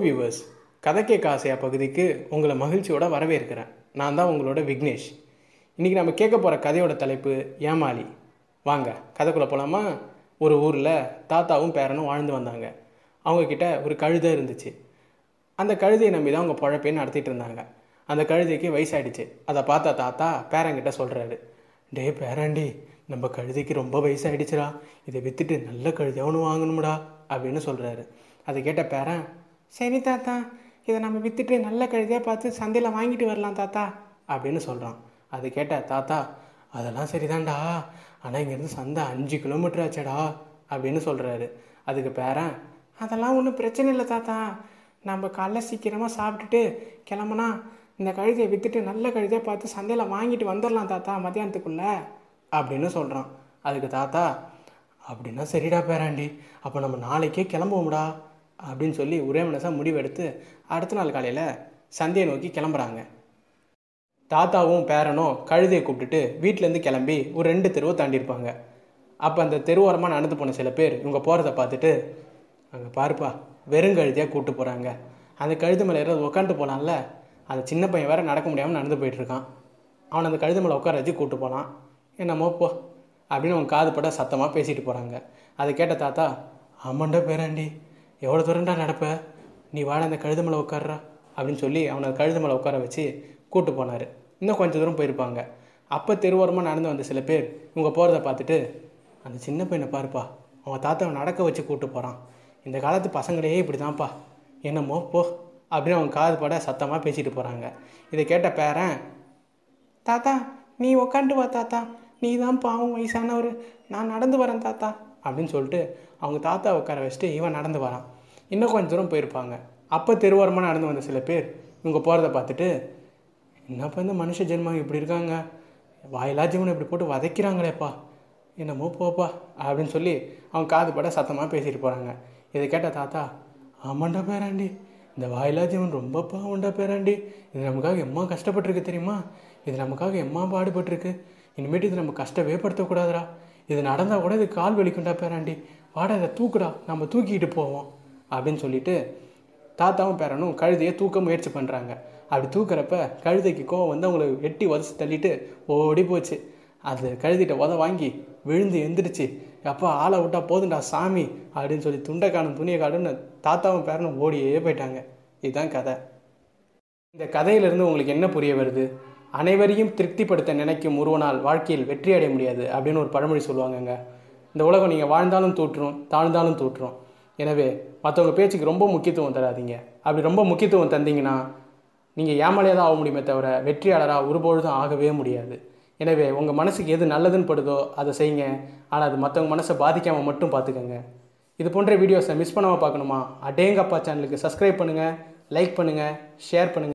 viewers கதை கேட்க ஆசையா பகுதிக்கு உங்களை மகிழ்ச்சியோட வரவேற்கிறேன் நான் தான் உங்களோட விக்னேஷ் இன்றைக்கி நம்ம கேட்க போகிற கதையோட தலைப்பு ஏமாளி வாங்க கதைக்குள்ளே போகலாமா ஒரு ஊரில் தாத்தாவும் பேரனும் வாழ்ந்து வந்தாங்க அவங்கக்கிட்ட ஒரு கழுதை இருந்துச்சு அந்த கழுதையை நம்பி தான் அவங்க பொழப்பே நடத்திட்டு இருந்தாங்க அந்த கழுதைக்கு வயசாயிடுச்சு அதை பார்த்தா தாத்தா பேரங்கிட்ட சொல்கிறாரு டே பேராண்டி நம்ம கழுதைக்கு ரொம்ப வயசாயிடுச்சுடா இதை விற்றுட்டு நல்ல கழுதையாக ஒன்று வாங்கணும்டா அப்படின்னு சொல்கிறாரு அதை கேட்ட பேரன் சரி தாத்தா இதை நம்ம விற்றுட்டு நல்ல கழுதையாக பார்த்து சந்தையில் வாங்கிட்டு வரலாம் தாத்தா அப்படின்னு சொல்கிறான் அது கேட்ட தாத்தா அதெல்லாம் சரிதான்டா ஆனால் இங்கேருந்து சந்தை அஞ்சு கிலோமீட்டர் ஆச்சேடா அப்படின்னு சொல்கிறாரு அதுக்கு பேரன் அதெல்லாம் ஒன்றும் பிரச்சனை இல்லை தாத்தா நம்ம காலைல சீக்கிரமாக சாப்பிட்டுட்டு கிளம்புனா இந்த கழுதையை விற்றுட்டு நல்ல கழுதையாக பார்த்து சந்தையில் வாங்கிட்டு வந்துடலாம் தாத்தா மத்தியானத்துக்குள்ளே அப்படின்னு சொல்கிறான் அதுக்கு தாத்தா அப்படின்னா சரிடா பேராண்டி அப்போ நம்ம நாளைக்கே கிளம்புவோம்டா அப்படின்னு சொல்லி ஒரே மனசாக முடிவெடுத்து அடுத்த நாள் காலையில் சந்தையை நோக்கி கிளம்புறாங்க தாத்தாவும் பேரனும் கழுதையை கூப்பிட்டுட்டு வீட்டிலேருந்து கிளம்பி ஒரு ரெண்டு தெருவை தாண்டியிருப்பாங்க அப்போ அந்த தெருவோரமாக நடந்து போன சில பேர் இவங்க போகிறத பார்த்துட்டு அங்கே பாருப்பா வெறுங்கழுதியாக கூப்பிட்டு போகிறாங்க அந்த கழுது மேலே ஏதாவது உட்காந்துட்டு போகலாம்ல அந்த சின்ன பையன் வேற நடக்க முடியாமல் நடந்து போயிட்டுருக்கான் அவனை அந்த கழுது மேலே உட்கார வச்சு கூப்பிட்டு போகலாம் என்னமோ போ அப்படின்னு அவன் காது பட சத்தமாக பேசிட்டு போகிறாங்க அதை கேட்ட தாத்தா ஆமாண்டா பேராண்டி எவ்வளோ தூரம்டா நடப்ப நீ வாழ அந்த கழுது மேலே உட்கார்றா அப்படின்னு சொல்லி அவனை கழுது மேலே உட்கார வச்சு கூப்பிட்டு போனார் இன்னும் கொஞ்சம் தூரம் போயிருப்பாங்க அப்போ தெருவோரமாக நடந்து வந்த சில பேர் இவங்க போகிறத பார்த்துட்டு அந்த சின்ன பையனை பாருப்பா அவன் தாத்தாவை நடக்க வச்சு கூப்பிட்டு போகிறான் இந்த காலத்து பசங்களே இப்படி தான்ப்பா என்னமோ போ அப்படின்னு அவன் காது பட சத்தமாக பேசிட்டு போகிறாங்க இதை கேட்ட பேரன் தாத்தா நீ உக்காண்டு வா தாத்தா நீ தான் பாவம் வயசானவர் நான் நடந்து வரேன் தாத்தா அப்படின்னு சொல்லிட்டு அவங்க தாத்தா உட்கார வச்சுட்டு இவன் நடந்து வரான் இன்னும் கொஞ்சம் தூரம் போயிருப்பாங்க அப்போ தெருவோரமாக நடந்து வந்த சில பேர் இவங்க போகிறத பார்த்துட்டு என்னப்பா இந்த மனுஷ ஜென்மம் இப்படி இருக்காங்க வாயிலா ஜீவனை இப்படி போட்டு வதைக்கிறாங்களேப்பா என்னமோ போப்பா அப்படின்னு சொல்லி அவன் காது பட சத்தமாக பேசிட்டு போகிறாங்க இதை கேட்ட தாத்தா ஆமாண்டா பேராண்டி இந்த வாயிலா ஜீவன் ரொம்ப பாவண்டா பேராண்டி இது நமக்காக எம்மா கஷ்டப்பட்டிருக்கு தெரியுமா இது நமக்காக எம்மா பாடுபட்டிருக்கு இனிமேட்டு இது நம்ம கஷ்டவே படுத்தக்கூடாதுடா இது நடந்தால் கூட இது கால் வலிக்கும்டா பேராண்டி வாடா இதை தூக்குடா நம்ம தூக்கிட்டு போவோம் அப்படின்னு சொல்லிட்டு தாத்தாவும் பேரனும் கழுதையை தூக்க முயற்சி பண்ணுறாங்க அப்படி தூக்குறப்ப கழுதைக்கு கோவம் வந்து அவங்கள வெட்டி உதச்சி தள்ளிட்டு ஓடி போச்சு அது கழுதிட்ட உத வாங்கி விழுந்து எந்திரிச்சு அப்பா ஆளை விட்டா போதுண்டா சாமி அப்படின்னு சொல்லி துண்டை காணும் துணியை காடுன்னு தாத்தாவும் பேரனும் ஓடியே போயிட்டாங்க இதுதான் கதை இந்த கதையிலிருந்து உங்களுக்கு என்ன புரிய வருது அனைவரையும் திருப்திப்படுத்த நினைக்கும் ஒருவனால் வாழ்க்கையில் வெற்றி அடைய முடியாது அப்படின்னு ஒரு பழமொழி சொல்லுவாங்கங்க இந்த உலகம் நீங்கள் வாழ்ந்தாலும் தூற்றுரும் தாழ்ந்தாலும் தூற்றுரும் எனவே மற்றவங்க பேச்சுக்கு ரொம்ப முக்கியத்துவம் தராதீங்க அப்படி ரொம்ப முக்கியத்துவம் தந்தீங்கன்னா நீங்கள் ஏமாளியாக தான் ஆக முடியுமே தவிர வெற்றியாளராக ஒருபொழுதும் ஆகவே முடியாது எனவே உங்கள் மனசுக்கு எது நல்லதுன்னு படுதோ அதை செய்யுங்க ஆனால் அது மற்றவங்க மனசை பாதிக்காமல் மட்டும் பார்த்துக்கோங்க இது போன்ற வீடியோஸை மிஸ் பண்ணாமல் பார்க்கணுமா அடேங்கப்பா சேனலுக்கு சப்ஸ்கிரைப் பண்ணுங்கள் லைக் பண்ணுங்கள் ஷேர் பண்ணுங்கள்